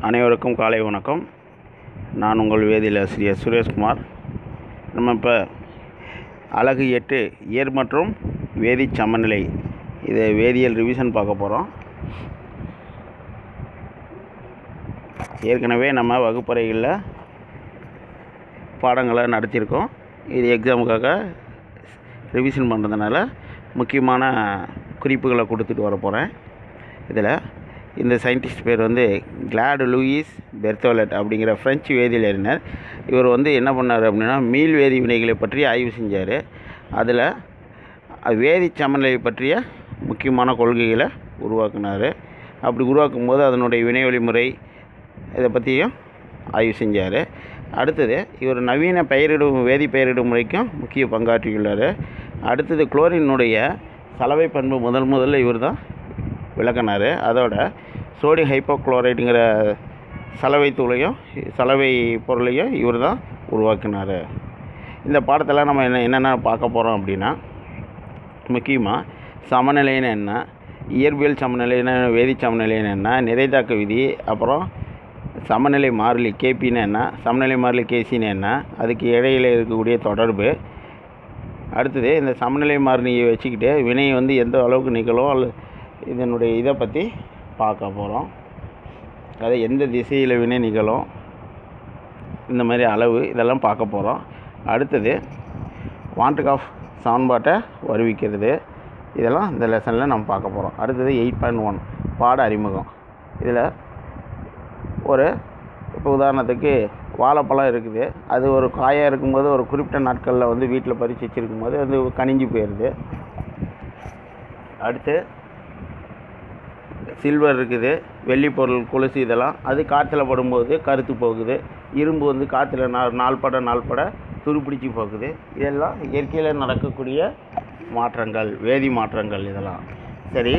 அனைவருக்கும் காலை வணக்கம் நான் உங்கள் வேதியியல் ஆசிரியர் சுரேஷ்குமார் நம்ம இப்போ அழகு எட்டு இயற் மற்றும் வேதி சமநிலை இதை வேதியியல் ரிவிஷன் பார்க்க போகிறோம் ஏற்கனவே நம்ம வகுப்பறைகளில் பாடங்களை நடத்தியிருக்கோம் இது எக்ஸாமுக்காக ரிவிஷன் பண்ணுறதுனால முக்கியமான குறிப்புகளை கொடுத்துட்டு வர போகிறேன் இதில் இந்த சயின்டிஸ்ட் பேர் வந்து கிளாடு லூயிஸ் பெர்த்தோலட் அப்படிங்கிற ஃப்ரெஞ்சு வேதியியல் அறிஞர் இவர் வந்து என்ன பண்ணார் அப்படின்னா மீள் வேதி வினைகளை பற்றி ஆய்வு செஞ்சார் அதில் வேதி சமநிலை பற்றிய முக்கியமான கொள்கைகளை உருவாக்குனார் அப்படி உருவாக்கும் போது அதனுடைய வினை வழிமுறை இதை பற்றியும் ஆய்வு செஞ்சார் அடுத்தது இவர் நவீன பெயரிடும் வேதி பெயரிடும் முறைக்கும் முக்கிய பங்காற்றியுள்ளார் அடுத்தது குளோரினுடைய சலவை பண்பு முதல் முதல்ல இவர் தான் விளக்கினார் அதோட சோடி ஹைப்போக்ளோரைடுங்கிற சலவை தூளையும் சலவை பொருளையும் இவர் தான் உருவாக்கினார் இந்த பாடத்தில் நம்ம என்ன என்னென்ன பார்க்க போகிறோம் அப்படின்னா முக்கியமாக சமநிலைன்னு என்ன இயற்பியல் சமநிலைன்னு வேதி சமநிலைன்னு என்ன நிறைதாக்க விதி அப்புறம் சமநிலை மாறிலி கேபின்னு என்ன சமநிலை மாறிலி கேசின்னு என்ன அதுக்கு இடையில இருக்கக்கூடிய தொடர்பு அடுத்தது இந்த சமநிலை மாறிலியை வச்சுக்கிட்டு வினை வந்து எந்த அளவுக்கு நிகழும் அல்ல இதனுடைய இதை பற்றி பார்க்க போகிறோம் அதை எந்த திசையில் வினை நிகழும் இந்த மாதிரி அளவு இதெல்லாம் பார்க்க போகிறோம் அடுத்தது வாண்டக் ஆஃப் சமன்பாட்டை வருவிக்கிறது இதெல்லாம் இந்த லெசனில் நம்ம பார்க்க போகிறோம் அடுத்தது எயிட் பாயிண்ட் ஒன் பாட அறிமுகம் இதில் ஒரு இப்போ உதாரணத்துக்கு வாழைப்பழம் இருக்குது அது ஒரு காயாக இருக்கும்போது ஒரு குறிப்பிட்ட நாட்களில் வந்து வீட்டில் பறித்து வச்சுருக்கும் போது அது கனிஞ்சு போயிடுது அடுத்து சில்வர் இருக்குது வெள்ளி பொருள் கொலுசு இதெல்லாம் அது காற்றுல படும்போது கருத்து போகுது இரும்பு வந்து காற்றுல நாள் நாள்பட நாள்பட துருப்பிடிச்சு போகுது இதெல்லாம் இயற்கையில் நடக்கக்கூடிய மாற்றங்கள் வேதி மாற்றங்கள் இதெல்லாம் சரி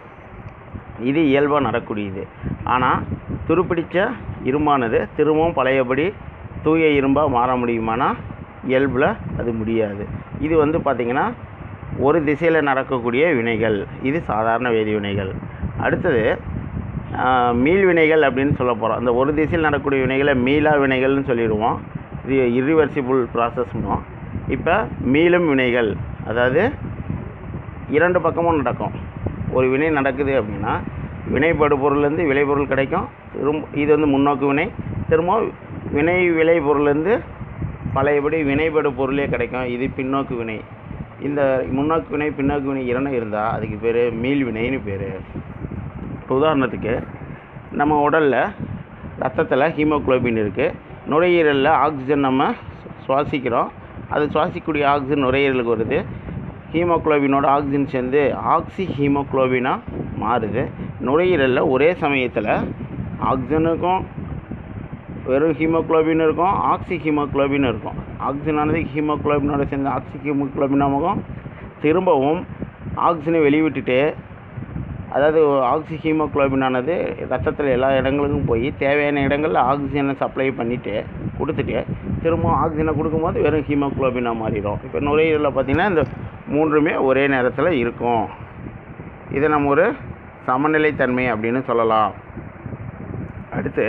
இது இயல்பாக நடக்கூடியது ஆனால் துருப்பிடித்த இரும்பானது திரும்பவும் பழையபடி தூய இரும்பாக மாற முடியுமானா இயல்பில் அது முடியாது இது வந்து பார்த்திங்கன்னா ஒரு திசையில் நடக்கக்கூடிய வினைகள் இது சாதாரண வேதி வினைகள் அடுத்தது மீள் வினைகள் அப்படின்னு சொல்ல போகிறோம் அந்த ஒரு திசையில் நடக்கக்கூடிய வினைகளை மீளா வினைகள்னு சொல்லிடுவோம் இது இரிவர்சிபிள் ப்ராசஸ்னும் இப்போ மீளும் வினைகள் அதாவது இரண்டு பக்கமும் நடக்கும் ஒரு வினை நடக்குது அப்படின்னா வினைப்படு பொருள்லேருந்து விளைபொருள் கிடைக்கும் திரும்ப இது வந்து முன்னோக்கு வினை திரும்ப வினை விளைபொருள்லேருந்து பழையபடி வினைப்படு பொருளே கிடைக்கும் இது பின்னோக்கு வினை இந்த முன்னோக்கு வினை பின்னோக்கு வினை இரண்டும் இருந்தால் அதுக்கு பேர் மீள் வினைன்னு பேர் இப்போ உதாரணத்துக்கு நம்ம உடலில் ரத்தத்தில் ஹீமோக்ளோபின் இருக்குது நுரையீரலில் ஆக்சிஜன் நம்ம சுவாசிக்கிறோம் அது சுவாசிக்கக்கூடிய ஆக்சிஜன் நுரையீரலுக்கு வருது ஹீமோக்ளோபினோட ஆக்சிஜன் சேர்ந்து ஆக்சி ஹீமோக்ளோபினாக மாறுது நுரையீரலில் ஒரே சமயத்தில் ஆக்சிஜனுக்கும் வெறும் ஹீமோக்ளோபின் இருக்கும் ஆக்சி ஹீமோக்ளோபின் இருக்கும் ஆக்சிஜனானது ஹீமோக்ளோபினோட சேர்ந்து ஆக்சி ஹீமோக்ளோபினாகவும் திரும்பவும் ஆக்சிஜனை வெளிவிட்டுட்டு அதாவது ஆக்சி ஹீமோக்ளோபினானது ரத்தத்தில் எல்லா இடங்களுக்கும் போய் தேவையான இடங்களில் ஆக்சிஜனை சப்ளை பண்ணிவிட்டு கொடுத்துட்டு திரும்பவும் ஆக்சிஜனை கொடுக்கும்போது வெறும் ஹீமோக்ளோபினாக மாறிடும் இப்போ நுரையீரலில் பார்த்திங்கன்னா இந்த மூன்றுமே ஒரே நேரத்தில் இருக்கும் இதை நம்ம ஒரு சமநிலைத்தன்மை அப்படின்னு சொல்லலாம் அடுத்து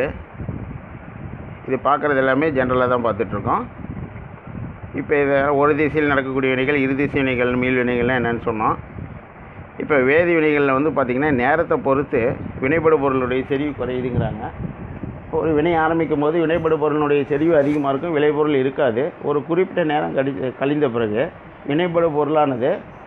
இது பார்க்குறது எல்லாமே ஜென்ரலாக தான் பார்த்துட்ருக்கோம் இப்போ இதை ஒரு திசையில் நடக்கக்கூடிய வினைகள் இரு திசை வினைகள் மீள் வினைகள்லாம் என்னென்னு சொன்னோம் இப்போ வேதி வினைகளில் வந்து பார்த்திங்கன்னா நேரத்தை பொறுத்து வினைப்படு பொருளுடைய செறிவு குறையுதுங்கிறாங்க ஒரு வினை ஆரம்பிக்கும் போது வினைப்படு பொருளுடைய செறிவு அதிகமாக இருக்கும் விளைபொருள் இருக்காது ஒரு குறிப்பிட்ட நேரம் கடி கழிந்த பிறகு வினைப்படு பொருளானது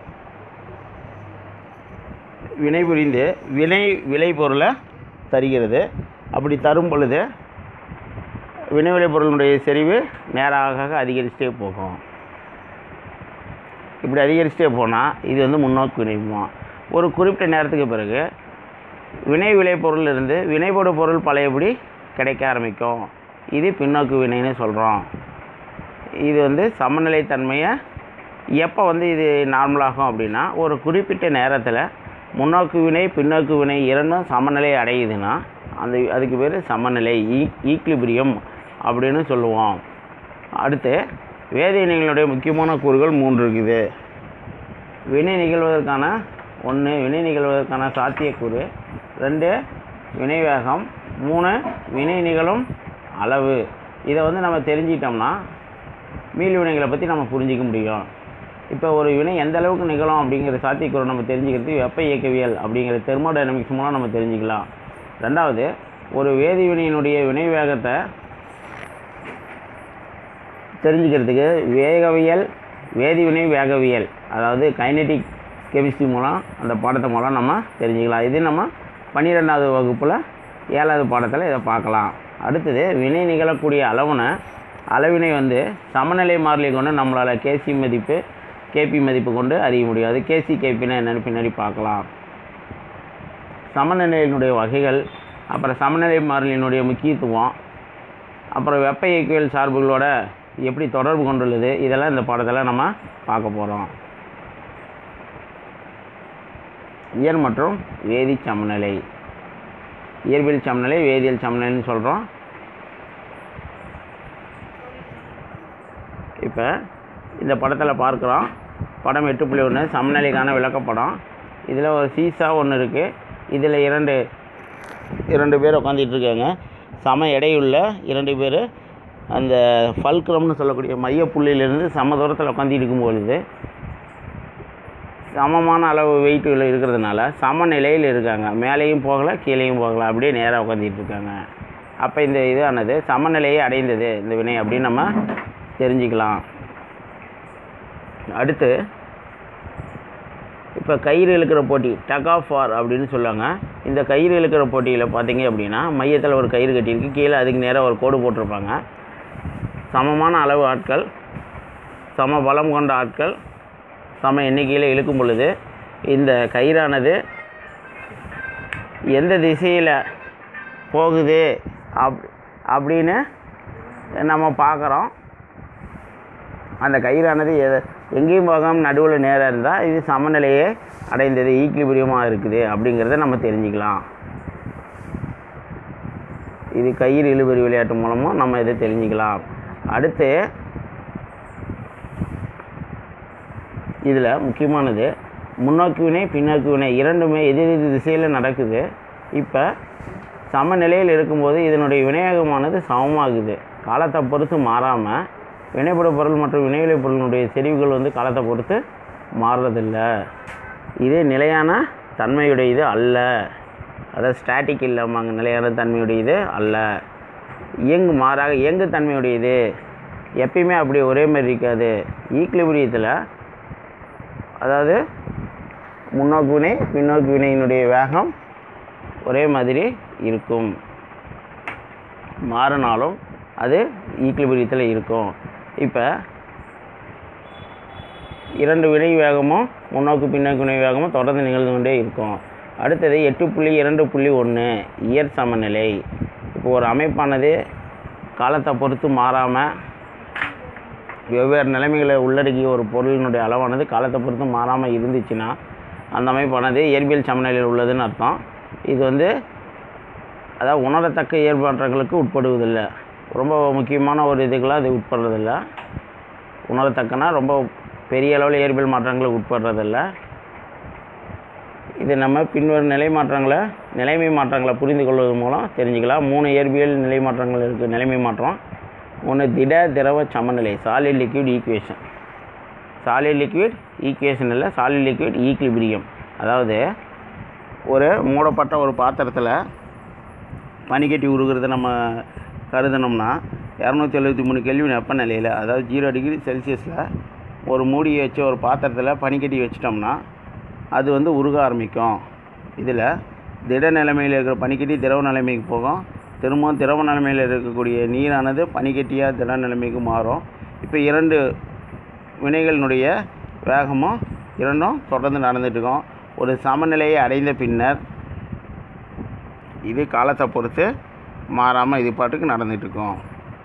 வினை புரிந்து வினை விளைபொருளை தருகிறது அப்படி தரும் பொழுது வினை விளைபொருளுடைய செறிவு நேராக அதிகரிச்சுட்டே போகும் இப்படி அதிகரிச்சுட்டே போனால் இது வந்து முன்னோக்கு வினைமா ஒரு குறிப்பிட்ட நேரத்துக்கு பிறகு வினை விளைபொருள் இருந்து வினைப்படு பொருள் பழையபடி கிடைக்க ஆரம்பிக்கும் இது பின்னோக்கு வினைன்னு சொல்கிறோம் இது வந்து சமநிலைத்தன்மையை எப்போ வந்து இது நார்மலாகும் அப்படின்னா ஒரு குறிப்பிட்ட நேரத்தில் முன்னோக்கு வினை பின்னோக்கு வினை இரண்டும் சமநிலை அடையுதுன்னா அந்த அதுக்கு பேர் சமநிலை ஈ ஈக்லிபிரியம் அப்படின்னு சொல்லுவோம் அடுத்து வேதி வினைகளுடைய முக்கியமான கூறுகள் மூன்று இருக்குது வினை நிகழ்வதற்கான ஒன்று வினை நிகழ்வதற்கான சாத்தியக்கூறு ரெண்டு வினை வேகம் மூணு வினை நிகழும் அளவு இதை வந்து நம்ம தெரிஞ்சிட்டோம்னா மீள் வினைகளை பற்றி நம்ம புரிஞ்சிக்க முடியும் இப்போ ஒரு வினை எந்த அளவுக்கு நிகழும் அப்படிங்கிற சாத்தியக்கூறு நம்ம தெரிஞ்சுக்கிறது வெப்ப இயக்கவியல் அப்படிங்கிற தெர்மோடைனமிக்ஸ் மூலம் நம்ம தெரிஞ்சுக்கலாம் ரெண்டாவது ஒரு வேதிவினையினுடைய வினை வேகத்தை தெரிஞ்சுக்கிறதுக்கு வேகவியல் வேதிவினை வேகவியல் அதாவது கைனெட்டிக் கெமிஸ்ட்ரி மூலம் அந்த பாடத்தை மூலம் நம்ம தெரிஞ்சுக்கலாம் இது நம்ம பன்னிரெண்டாவது வகுப்பில் ஏழாவது பாடத்தில் இதை பார்க்கலாம் அடுத்தது வினை நிகழக்கூடிய அளவுனை அளவினை வந்து சமநிலை மாறிலி கொண்டு நம்மளால் கேசி மதிப்பு கேபி மதிப்பு கொண்டு அறிய முடியாது கேசி கேபின்னா என்னென்னு பின்னாடி பார்க்கலாம் சமநிலையினுடைய வகைகள் அப்புறம் சமநிலை மாறிலியினுடைய முக்கியத்துவம் அப்புறம் வெப்ப இயக்கவியல் சார்புகளோட எப்படி தொடர்பு கொண்டுள்ளது இதெல்லாம் இந்த பாடத்தில் நம்ம பார்க்க போகிறோம் இயல் மற்றும் வேதி சமநிலை இயற்பியல் சமநிலை வேதியியல் சமநிலைன்னு சொல்கிறோம் இப்போ இந்த படத்தில் பார்க்குறோம் படம் எட்டு புள்ளி ஒன்று சமநிலைக்கான விளக்கப்படம் இதில் ஒரு சீசா ஒன்று இருக்குது இதில் இரண்டு இரண்டு பேர் உட்காந்துட்டு இருக்காங்க சம எடையுள்ள இரண்டு பேர் அந்த ஃபல்க்ரம்னு சொல்லக்கூடிய மையப்புள்ளியிலிருந்து சம தூரத்தில் உட்காந்து இருக்கும் பொழுது சமமான அளவு வெயிட்டில் இருக்கிறதுனால சமநிலையில் இருக்காங்க மேலேயும் போகலை கீழேயும் போகலை அப்படியே நேராக உட்காந்துட்டு இருக்காங்க அப்போ இந்த இதானது சமநிலையை அடைந்தது இந்த வினை அப்படின்னு நம்ம தெரிஞ்சுக்கலாம் அடுத்து இப்போ கயிறு இழுக்கிற போட்டி டக் ஆஃப் ஃபார் அப்படின்னு சொல்லுவாங்க இந்த கயிறு இழுக்கிற போட்டியில் பார்த்தீங்க அப்படின்னா மையத்தில் ஒரு கயிறு கட்டியிருக்கு கீழே அதுக்கு நேராக ஒரு கோடு போட்டிருப்பாங்க சமமான அளவு ஆட்கள் சம பலம் கொண்ட ஆட்கள் சம எண்ணிக்கையில் இழுக்கும் பொழுது இந்த கயிறானது எந்த திசையில் போகுது அப் அப்படின்னு நம்ம பார்க்குறோம் அந்த கயிறானது எதை எங்கேயும் போகாமல் நடுவில் நேராக இருந்தால் இது சமநிலையே அடைந்தது ஈக்லிபிரியமாக இருக்குது அப்படிங்கிறத நம்ம தெரிஞ்சுக்கலாம் இது கயிறு இழுபறி விளையாட்டு மூலமும் நம்ம இதை தெரிஞ்சுக்கலாம் அடுத்து இதில் முக்கியமானது முன்னோக்கி வினை பின்னோக்கி வினை இரண்டுமே எதிர் எதிர் திசையில் நடக்குது இப்போ சமநிலையில் இருக்கும்போது இதனுடைய வினையாகமானது சமமாகுது காலத்தை பொறுத்து மாறாமல் வினைப்பட பொருள் மற்றும் வினைவிலை பொருளினுடைய செறிவுகள் வந்து காலத்தை பொறுத்து மாறுறதில்ல இது நிலையான தன்மையுடையது அல்ல அதாவது ஸ்டாட்டிக் இல்லாமாங்க நிலையான தன்மையுடையது அல்ல இயங்கு மாறாக இயங்கு தன்மையுடையது எப்பயுமே அப்படி ஒரே மாதிரி இருக்காது ஈக்லிபிரியத்தில் அதாவது முன்னோக்கு வினை பின்னோக்கு வினையினுடைய வேகம் ஒரே மாதிரி இருக்கும் மாறினாலும் அது ஈக்லிபிரியத்தில் இருக்கும் இப்போ இரண்டு வினை வேகமும் முன்னோக்கு பின்னோக்கு வினை வேகமும் தொடர்ந்து நிகழ்ந்து கொண்டே இருக்கும் அடுத்தது எட்டு புள்ளி இரண்டு புள்ளி ஒன்று இயற் சமநிலை இப்போ ஒரு அமைப்பானது காலத்தை பொறுத்து மாறாமல் வெவ்வேறு நிலைமைகளை உள்ளடக்கிய ஒரு பொருளினுடைய அளவானது காலத்தை பொறுத்து மாறாமல் இருந்துச்சுன்னா அந்த அமைப்பானது இயற்பியல் சமநிலையில் உள்ளதுன்னு அர்த்தம் இது வந்து அதாவது உணரத்தக்க இயற்பாற்றங்களுக்கு உட்படுவதில்லை ரொம்ப முக்கியமான ஒரு இதுக்கெல்லாம் அது உட்படுறதில்ல உணரத்தக்கனா ரொம்ப பெரிய அளவில் இயற்பியல் மாற்றங்களுக்கு உட்படுறதில்ல இது நம்ம பின்வரும் நிலை மாற்றங்களை நிலைமை மாற்றங்களை புரிந்து கொள்வது மூலம் தெரிஞ்சுக்கலாம் மூணு இயற்பியல் நிலை மாற்றங்கள் இருக்குது நிலைமை மாற்றம் ஒன்று திட திரவ சமநிலை solid liquid equation solid liquid equation இல்லை சாலிட் லிக்விட் ஈக்லிபிரியம் அதாவது ஒரு மூடப்பட்ட ஒரு பாத்திரத்தில் பனிக்கட்டி உருகிறத நம்ம கருதுனோம்னா இரநூத்தி எழுபத்தி மூணு கெல்வின் வெப்பநிலையில் அதாவது ஜீரோ டிகிரி செல்சியஸில் ஒரு மூடியை வச்சு ஒரு பாத்திரத்தில் பனிக்கட்டி வச்சிட்டோம்னா அது வந்து உருக ஆரம்பிக்கும் இதில் திட நிலைமையில் இருக்கிற பனிக்கட்டி திரவ நிலைமைக்கு போகும் திரும்பவும் திரவ நிலைமையில் இருக்கக்கூடிய நீரானது பனிக்கட்டியாக திட நிலைமைக்கு மாறும் இப்போ இரண்டு வினைகளினுடைய வேகமும் இரண்டும் தொடர்ந்து நடந்துட்டு இருக்கும் ஒரு சமநிலையை அடைந்த பின்னர் இது காலத்தை பொறுத்து மாறாமல் இது பாட்டுக்கு நடந்துட்டு இருக்கும்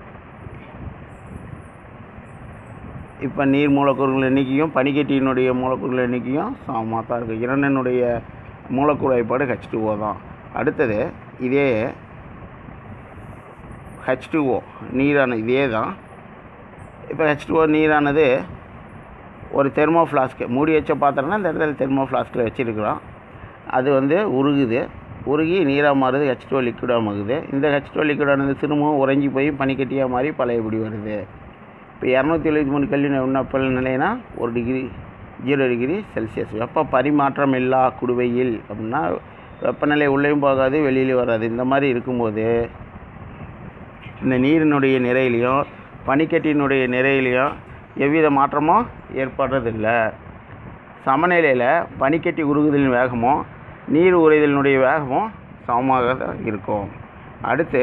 இப்போ நீர் மூலக்கூறுகள் எண்ணிக்கையும் பனிக்கட்டியினுடைய மூலக்கூறுகள் எண்ணிக்கையும் சமமாக தான் இருக்குது இரண்டினுடைய மூலக்கூறு வாய்ப்பாடு ஹெச் டூஓ தான் அடுத்தது இதே ஹெச் டூஓ நீரான இதே தான் இப்போ ஹெச் டூஓ நீரானது ஒரு தெர்மோ ஃப்ளாஸ்க்கு மூடி வச்ச பாத்திரம்னா இந்த இடத்துல தெர்மோ ஃப்ளாஸ்கில் வச்சுருக்கிறோம் அது வந்து உருகுது உருகி நீராக மாறுது ஹெச் டூ லிக்விடாக மாறுது இந்த ஹெச் டூ லிக்விடானது திரும்பவும் உறைஞ்சி போய் பனிக்கட்டியாக மாறி பழையபடி வருது இப்போ இரநூத்தி எழுபத்தி மூணு கல்வி வெப்ப நிலைனா ஒரு டிகிரி ஜீரோ டிகிரி செல்சியஸ் வெப்ப பரிமாற்றம் இல்லா குடுவையில் அப்படின்னா வெப்பநிலை உள்ளேயும் போகாது வெளியிலையும் வராது இந்த மாதிரி இருக்கும்போது இந்த நீரினுடைய நிறையிலையும் பனிக்கட்டியினுடைய நிறையிலையும் எவ்வித மாற்றமும் ஏற்படுறதில்லை சமநிலையில் பனிக்கட்டி உருகுதலின் வேகமும் நீர் உறைதலினுடைய வேகமும் சமமாக தான் இருக்கும் அடுத்து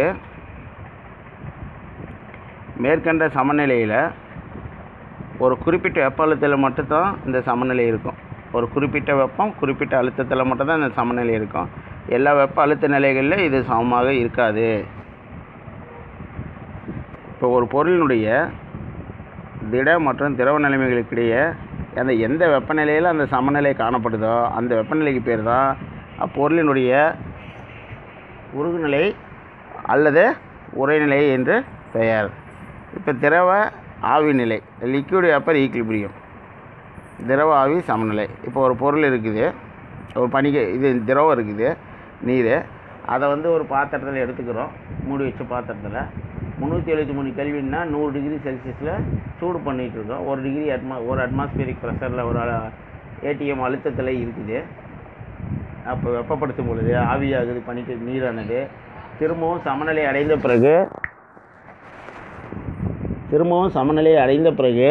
மேற்கண்ட சமநிலையில் ஒரு குறிப்பிட்ட வெப்ப அழுத்தத்தில் மட்டும்தான் இந்த சமநிலை இருக்கும் ஒரு குறிப்பிட்ட வெப்பம் குறிப்பிட்ட அழுத்தத்தில் மட்டும்தான் இந்த சமநிலை இருக்கும் எல்லா வெப்ப அழுத்த நிலைகளில் இது சமமாக இருக்காது இப்போ ஒரு பொருளினுடைய திட மற்றும் திரவ நிலைமைகளுக்கிடையே அந்த எந்த வெப்பநிலையில் அந்த சமநிலை காணப்படுதோ அந்த வெப்பநிலைக்கு பேர் தான் அப்பொருளினுடைய உருகுநிலை அல்லது உறைநிலை என்று பெயர் இப்போ திரவ ஆவி நிலை லிக்விட் வேப்பர் ஈக்லிபிரியம் திரவ ஆவி சமநிலை இப்போ ஒரு பொருள் இருக்குது ஒரு பனிக்க இது திரவம் இருக்குது நீர் அதை வந்து ஒரு பாத்திரத்தில் எடுத்துக்கிறோம் மூடி வச்ச பாத்திரத்தில் முந்நூற்றி எழுபத்தி மூணு கெல்வின்னா நூறு டிகிரி செல்சியஸில் சூடு பண்ணிகிட்டு இருக்கோம் ஒரு டிகிரி அட்மா ஒரு அட்மாஸ்பியரிக் ப்ரெஷரில் ஒரு ஏடிஎம் அழுத்தத்தில் இருக்குது அப்போ வெப்பப்படுத்தும் பொழுது ஆவியாகுது பனிக்கு நீரானது திரும்பவும் சமநிலை அடைந்த பிறகு திரும்பவும் சமநிலை அடைந்த பிறகு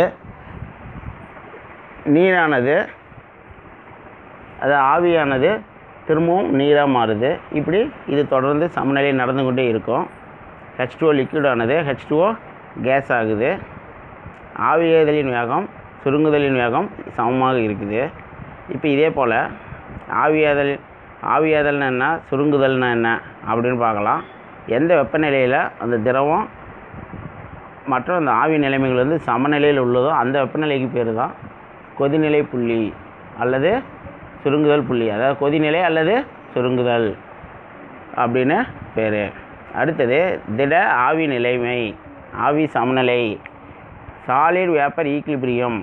நீரானது அது ஆவியானது திரும்பவும் நீராக மாறுது இப்படி இது தொடர்ந்து சமநிலை நடந்து கொண்டே இருக்கும் ஹெச் டூஓ லிக்விடானது ஹெச் டூஓ கேஸ் ஆகுது ஆவியாதலின் வேகம் சுருங்குதலின் வேகம் சமமாக இருக்குது இப்போ இதே போல் ஆவியாதல் ஆவியாதல்னா என்ன சுருங்குதல்னா என்ன அப்படின்னு பார்க்கலாம் எந்த வெப்பநிலையில் அந்த திரவம் மற்றும் அந்த ஆவி நிலைமைகள் வந்து சமநிலையில் உள்ளதோ அந்த வெப்பநிலைக்கு பேர் தான் கொதிநிலை புள்ளி அல்லது சுருங்குதல் புள்ளி அதாவது கொதிநிலை அல்லது சுருங்குதல் அப்படின்னு பேர் அடுத்தது திட ஆவி நிலைமை ஆவி சமநிலை சாலிட் வேப்பர் ஈக்லிபிரியம்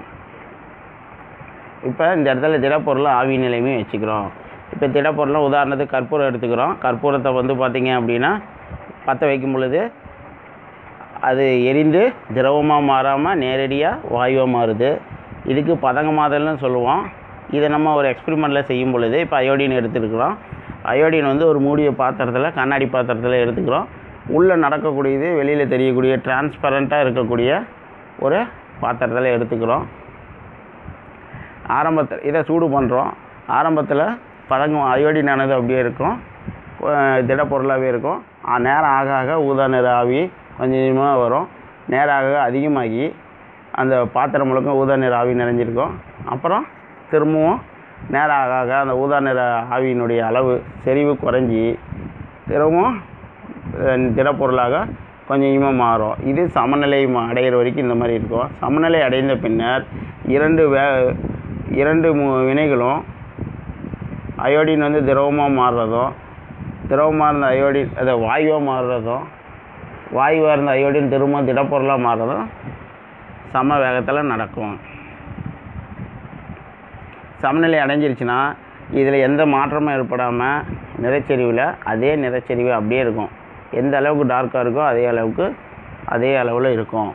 இப்போ இந்த இடத்துல திடப்பொருள் ஆவி நிலைமையும் வச்சுக்கிறோம் இப்போ திடப்பொருள் உதாரணத்துக்கு கற்பூரம் எடுத்துக்கிறோம் கற்பூரத்தை வந்து பார்த்திங்க அப்படின்னா பற்ற வைக்கும் பொழுது அது எரிந்து திரவமாக மாறாமல் நேரடியாக வாயுவாக மாறுது இதுக்கு பதங்கமாதல்னு சொல்லுவோம் இதை நம்ம ஒரு எக்ஸ்பெரிமெண்ட்டில் செய்யும் பொழுது இப்போ அயோடின் எடுத்துருக்குறோம் அயோடின் வந்து ஒரு மூடிய பாத்திரத்தில் கண்ணாடி பாத்திரத்தில் எடுத்துக்கிறோம் உள்ளே நடக்கக்கூடியது வெளியில் தெரியக்கூடிய டிரான்ஸ்பரண்ட்டாக இருக்கக்கூடிய ஒரு பாத்திரத்தில் எடுத்துக்கிறோம் ஆரம்பத்தில் இதை சூடு பண்ணுறோம் ஆரம்பத்தில் பதங்கம் அயோடினானது அப்படியே இருக்கும் அஹ் திடப்பொருளாகவே இருக்கும் ஆ, நேரம் ஆக ஆக ஊதா நிற ஆவி கொஞ்சம் கொஞ்சமாக வரும் நேரம் ஆக ஆக அதிகமாகி அந்த பாத்திரம் முழுக்க ஊதா நிற ஆவி நிறைஞ்சிருக்கும் அப்புறம் திரும்பவும் நேரம் ஆக ஆக அந்த ஊதா நிற ஆவியினுடைய அளவு செறிவு குறைஞ்சி திரும்பவும் அஹ், திடப்பொருளாக கொஞ்சம் கொஞ்சமாக மாறும் இது சமநிலை ம- அடையிற வரைக்கும் இந்த மாதிரி இருக்கும் சமநிலை அடைந்த பின்னர் இரண்டு வே இரண்டு மு- வினைகளும் அயோடின் வந்து திரவமாக மாறுறதும் திரவமாக இருந்த அயோடின் அதை வாயுவாக மாறுறதும் வாயுவாக இருந்த அயோடின் திரும்ப திடப்பொருளாக மாறுறதும் சம வேகத்தில் நடக்கும் சமநிலை அடைஞ்சிருச்சுன்னா இதில் எந்த மாற்றமும் ஏற்படாமல் நிறச்சரிவில் அதே நிறச்சரிவு அப்படியே இருக்கும் எந்த அளவுக்கு டார்க்காக இருக்கோ அதே அளவுக்கு அதே அளவில் இருக்கும்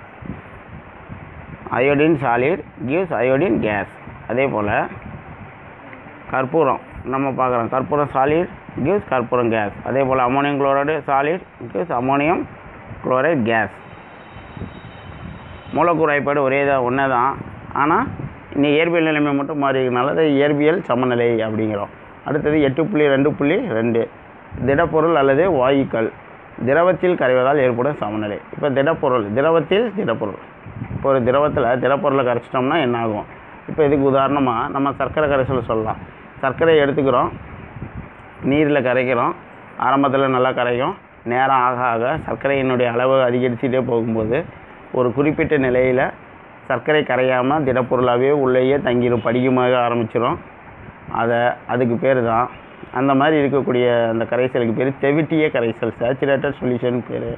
iodine solid gives iodine gas அதே போல் கற்பூரம் நம்ம பார்க்குறோம் கற்பூரம் சாலிட் gives கற்பூரம் கேஸ் அதே போல் ammonium chloride solid gives ammonium chloride gas மூலக்கூறு வாய்ப்பாடு ஒரே தான் ஒன்றே தான் ஆனால் இந்த இயற்பியல் நிலைமை மட்டும் மாறி இருக்கனால அது இயற்பியல் சமநிலை அப்படிங்கிறோம் அடுத்தது எட்டு புள்ளி ரெண்டு புள்ளி ரெண்டு திடப்பொருள் அல்லது வாயுக்கள் திரவத்தில் கரைவதால் ஏற்படும் சமநிலை இப்போ திடப்பொருள் திரவத்தில் திடப்பொருள் இப்போ ஒரு திரவத்தில் திடப்பொருளை கரைச்சிட்டோம்னா என்ன ஆகும் இப்போ இதுக்கு உதாரணமாக நம்ம சர்க்கரை கரைசல் சொல்லலாம் சர்க்கரையை எடுத்துக்கிறோம் நீரில் கரைக்கிறோம் ஆரம்பத்தில் நல்லா கரையும் நேரம் ஆக ஆக சர்க்கரையினுடைய அளவு அதிகரிச்சுட்டே போகும்போது ஒரு குறிப்பிட்ட நிலையில் சர்க்கரை கரையாமல் திடப்பொருளாகவே உள்ளேயே தங்கிடும் படிகமாக ஆரம்பிச்சிடும் அதை அதுக்கு பேர் தான் அந்த மாதிரி இருக்கக்கூடிய அந்த கரைசலுக்கு பேர் தெவிட்டிய கரைசல் சேச்சுரேட்டட் சொல்யூஷன் பேர்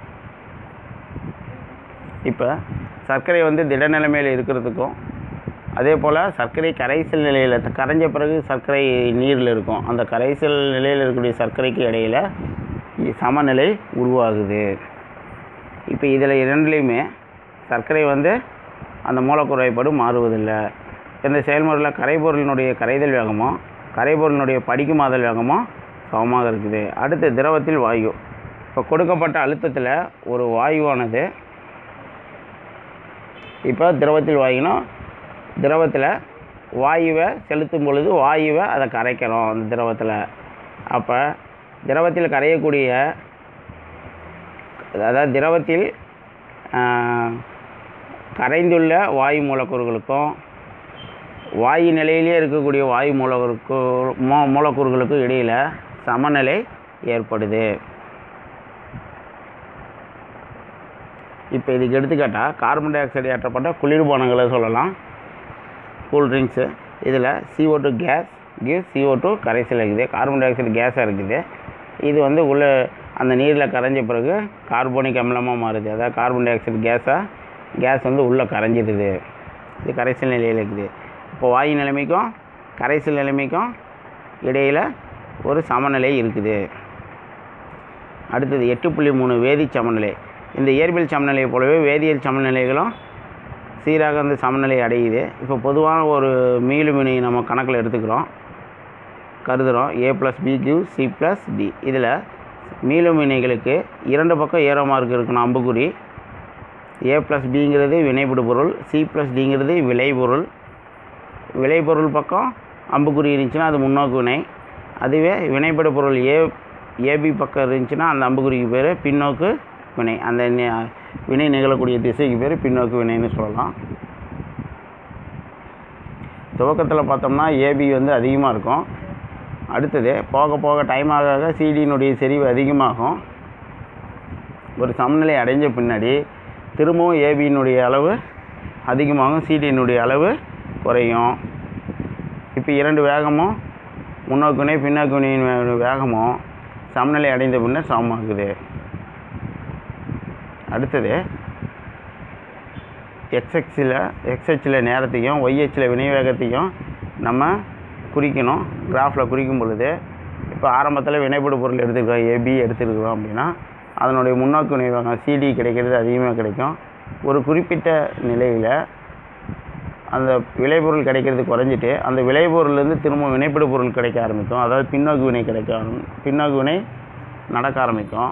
இப்போ சர்க்கரை வந்து திட நிலைமையில் இருக்கிறதுக்கும் அதே போல் சர்க்கரை கரைசல் நிலையில் கரைஞ்ச பிறகு சர்க்கரை நீரில் இருக்கும் அந்த கரைசல் நிலையில் இருக்கக்கூடிய சர்க்கரைக்கு இடையில் இ- சமநிலை உருவாகுது இப்போ இதில் இரண்டுலேயுமே சர்க்கரை வந்து அந்த மூலக்குறைபாடு மாறுவதில்லை இந்த செயல்முறையில் கரைபொருளினுடைய கரைதல் வேகமும் கரைபொருளினுடைய படிக்குமாதல் வேகமும் சமமாக இருக்குது அடுத்து திரவத்தில் வாயு இப்போ கொடுக்கப்பட்ட அழுத்தத்தில் ஒரு வாயுவானது இப்போ திரவத்தில் வாயுனா திரவத்தில் வாயுவை செலுத்தும் பொழுது வாயுவை அதை கரைக்கிறோம் அந்த திரவத்தில் அப்போ திரவத்தில் கரையக்கூடிய அதாவது திரவத்தில் ஆஹ், கரைந்துள்ள வாயு மூலக்கூறுகளுக்கும் வாயு நிலையிலே இருக்கக்கூடிய வாயு மூலக்கூறுக்கு மூ மூலக்கூறுகளுக்கும் இடையில் சமநிலை ஏற்படுது இப்போ இதுக்கு எடுத்துக்காட்டால் கார்பன் டை ஆக்சைடு ஏற்றப்பட்ட குளிர்பானங்களை சொல்லலாம் கூல் ட்ரிங்க்ஸு இதில் CO2 two case give CO2 two கரைசல் இருக்குது கார்பன் டை ஆக்சைடு கேஸாக இருக்குது இது வந்து உள்ள அந்த நீரில் கரைஞ்ச பிறகு கார்போனிக் அமிலமாக மாறுது அதாவது கார்பன் டை ஆக்சைடு கேஸாக கேஸ் வந்து உள்ளே கரைஞ்சிடுது இது கரைசல் நிலையில் இருக்குது இப்போ வாயு நிலைமைக்கும் கரைசல் நிலைமைக்கும் இடையில் ஒரு சமநிலை இருக்குது அடுத்தது எட்டு புள்ளி மூணு வேதி சமநிலை இந்த இயற்பியல் சமநிலையை போலவே வேதியியல் சமநிலைகளும் சீராக வந்து சமநிலை அடையுது இப்போ பொதுவான ஒரு மீளுமினி நம்ம கணக்கில் எடுத்துக்கிறோம் கருதுகிறோம் ஏ ப்ளஸ் பி கியூ சி ப்ளஸ் டி இதில் மீளுமினைகளுக்கு இரண்டு பக்கம் ஏரோ மார்க் இருக்கணும் அம்புக்குறி ஏ ப்ளஸ் பிங்கிறது வினைபடு பொருள் சி ப்ளஸ் டிங்கிறது விளைபொருள் விளைபொருள் பக்கம் அம்புக்குறி இருந்துச்சுன்னா அது முன்னோக்கு வினை அதுவே வினைப்படு பொருள் ஏ ஏபி பக்கம் இருந்துச்சுன்னா அந்த அம்புக்குறிக்கு பேர் பின்னோக்கு வினை அந்த நி- வினை நிகழக்கூடிய திசைக்கு பேர் பின்னோக்கு வினைன்னு சொல்லலாம் துவக்கத்தில் பார்த்தோம்னா ஏபி வந்து அதிகமாக இருக்கும் அடுத்தது போக போக டைம் ஆக ஆக சிடியினுடைய செறிவு அதிகமாகும் ஒரு சமநிலை அடைஞ்ச பின்னாடி திரும்பவும் ஏபியினுடைய அளவு அதிகமாகும் சிடியினுடைய அளவு குறையும் இப்போ இரண்டு வேகமும் முன்னோக்கு வினை பின்னோக்கு வினையின் வே- வேகமும் சமநிலை அடைந்த பின்னர் சமமாகுது அடுத்தது எக்ஸ்எக்ஸில் எக்ஸ்ஹெச்சில் நேரத்தையும் ஒய்ஹெச்சில் வினை வேகத்தையும் நம்ம குறிக்கணும் கிராஃபில் குறிக்கும் பொழுது இப்போ ஆரம்பத்தில் வினைப்படு பொருள் எடுத்துருக்கோம் ஏபி எடுத்துருக்கிறோம் அப்படின்னா அதனுடைய முன்னோக்கு வினை வேகம் சிடி கிடைக்கிறது அதிகமாக கிடைக்கும் ஒரு குறிப்பிட்ட நிலையில் அந்த விளைபொருள் கிடைக்கிறது குறைஞ்சிட்டு அந்த விளைபொருள்லேருந்து திரும்ப வினைப்படு பொருள் கிடைக்க ஆரம்பிக்கும் அதாவது பின்னோக்கு வினை கிடைக்க ஆரம்பி பின்னோக்கு வினை நடக்க ஆரம்பிக்கும்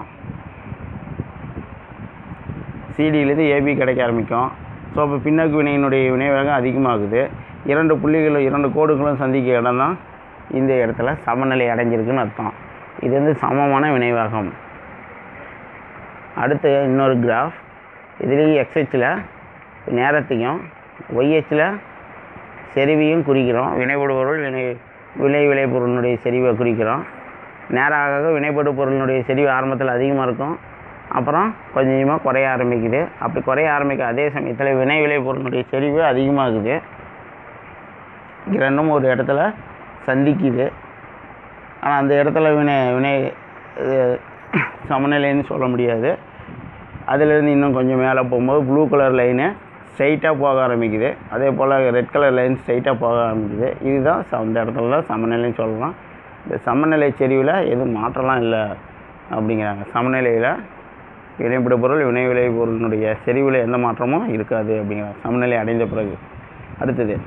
சிடியிலேருந்து ஏபி கிடைக்க ஆரம்பிக்கும் ஸோ அப்போ பின்னோக்கு வினையினுடைய வினைவேகம் அதிகமாகுது இரண்டு புள்ளிகளும் இரண்டு கோடுகளும் சந்திக்க இடம் தான் இந்த இடத்துல சமநிலை அடைஞ்சிருக்குன்னு அர்த்தம் இது வந்து சமமான வினைவேகம் அடுத்து இன்னொரு கிராஃப் இதுலேயும் எக்ஸ்ஹெச்சில் நேரத்தையும் ஒய்ஹெச்சில் செறிவையும் குறிக்கிறோம் வினைபடு பொருள் வினை விளை விளைபொருளினுடைய செறிவை குறிக்கிறோம் நேரம் ஆக ஆக வினைபடு பொருளினுடைய செறிவு ஆரம்பத்தில் அதிகமாக இருக்கும் அப்புறம் கொஞ்சம் கொஞ்சமாக குறைய ஆரம்பிக்குது அப்படி குறைய ஆரம்பிக்க அதே சமயத்தில் வினை விளைபொருளினுடைய செறிவு அதிகமாகுது இரண்டும் ஒரு இடத்துல சந்திக்குது ஆனால் அந்த இடத்துல வினை வினை இது சமநிலைன்னு சொல்ல முடியாது அதிலிருந்து இன்னும் கொஞ்சம் மேலே போகும்போது ப்ளூ கலர் லைனு ஸ்ட்ரைட்டாக போக ஆரம்பிக்குது அதே போல் ரெட் கலர் லைன் ஸ்ட்ரைட்டாக போக ஆரம்பிக்குது இதுதான் ச- அந்த இடத்துல தான் சமநிலைன்னு சொல்லலாம் இந்த சமநிலை செறிவில் எதுவும் மாற்றலாம் இல்லை அப்படிங்கிறாங்க சமநிலையில் வினைப்படு பொருள் வினை விளை பொருளினுடைய செறிவில் எந்த மாற்றமும் இருக்காது அப்படிங்கிறாங்க சமநிலை அடைந்த பிறகு அடுத்தது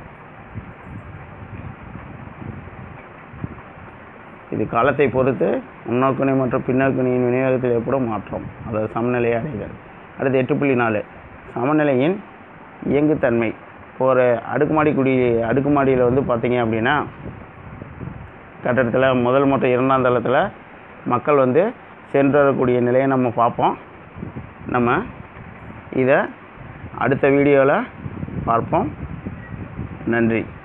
இது காலத்தை பொறுத்து முன்னோக்குனை மற்றும் பின்னோக்குனையின் விநியோகத்தில் ஏற்படும் மாற்றம் அதாவது சமநிலையை அடைதல் அடுத்து எட்டு புள்ளி நாலு சமநிலையின் இயங்குத்தன்மை இப்போ ஒரு அடுக்குமாடி குடி அடுக்குமாடியில் வந்து பார்த்தீங்க அப்படின்னா கட்டடத்தில் முதல் மற்றும் இரண்டாம் தளத்தில் மக்கள் வந்து சென்று வரக்கூடிய நிலையை நம்ம பார்ப்போம் நம்ம இதை அடுத்த வீடியோவில் பார்ப்போம் நன்றி